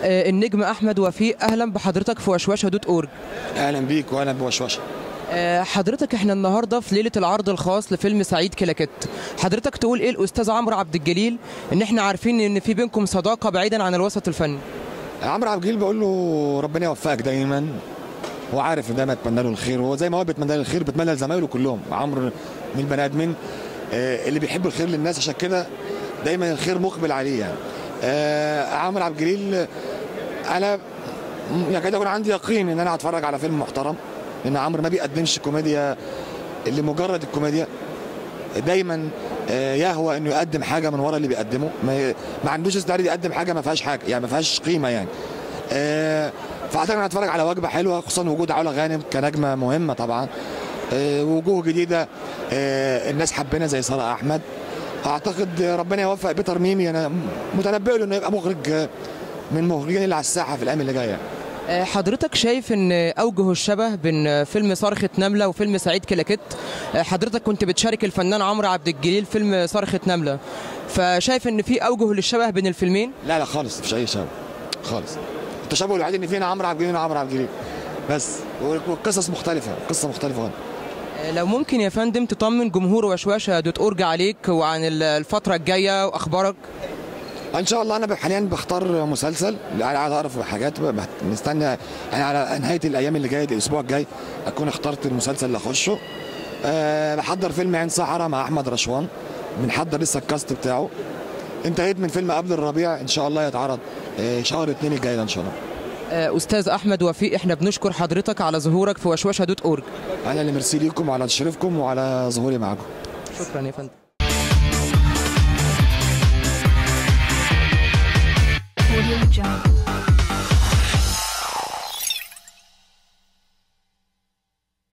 آه، النجم احمد وفيق اهلا بحضرتك في وشوشه دوت اورج اهلا بيك واهلا بوشوشه آه، حضرتك احنا النهارده في ليله العرض الخاص لفيلم سعيد كلاكيت حضرتك تقول ايه الاستاذ عمرو عبد الجليل ان احنا عارفين ان في بينكم صداقه بعيدا عن الوسط الفني عمرو عبد الجليل بقول له ربنا يوفقك دايما هو عارف ان دايما اتمنى له الخير وهو زي ما هو بيتمنى له الخير بيتمنى لزمايله كلهم عمرو من البني ادمين آه، اللي بيحب الخير للناس عشان كده دايما الخير مقبل عليه يعني آه، عمرو عبد الجليل آه، انا م- يكاد يكون عندي يقين ان انا هتفرج على فيلم محترم لان عمرو ما بيقدمش كوميديا لمجرد الكوميديا دايما آه، يهوى انه يقدم حاجه من ورا اللي بيقدمه ما, ما عندوش استعداد يقدم حاجه ما فيهاش حاجه يعني ما فيهاش قيمه يعني آه، فاعتقد انا هتفرج على وجبه حلوه خصوصا وجود علا غانم كنجمه مهمه طبعا آه، وجوه جديده آه، الناس حبينا زي ساره احمد اعتقد ربنا يوفق بيتر ميمي انا متنبئ له انه يبقى مخرج آه، من المخرجين اللي على الساحه في الايام اللي جايه آه، حضرتك شايف ان اوجه الشبه بين آه، فيلم صرخة نملة وفيلم سعيد كلاكيت آه، حضرتك كنت بتشارك الفنان عمرو عبد الجليل فيلم صرخة نملة فشايف ان في اوجه للشبه بين الفيلمين لا لا خالص مفيش اي شبه خالص التشابه الوحيد ان فينا عمرو عبد الجليل وعمرو عبد الجليل بس والقصص مختلفه قصه مختلفه خالص. آه، لو ممكن يا فندم تطمن جمهور وشوشه دوت اورج عليك وعن ال- الفتره الجايه واخبارك ان شاء الله انا حاليا بختار مسلسل انا عايز اعرف حاجات بقى مستني يعني على نهايه الايام اللي جايه الاسبوع الجاي اكون اخترت المسلسل اللي اخشه أه بحضر فيلم عين صحراء مع احمد رشوان بنحضر لسه الكاست بتاعه انتهيت من فيلم قبل الربيع ان شاء الله يتعرض آه، شهر اتنين الجاي ده ان شاء الله آه، استاذ احمد وفيق احنا بنشكر حضرتك على ظهورك في وشوشه دوت اورج انا اللي ميرسي ليكم وعلى تشريفكم وعلى ظهوري معاكم شكرا يا فندم Audio Jungle.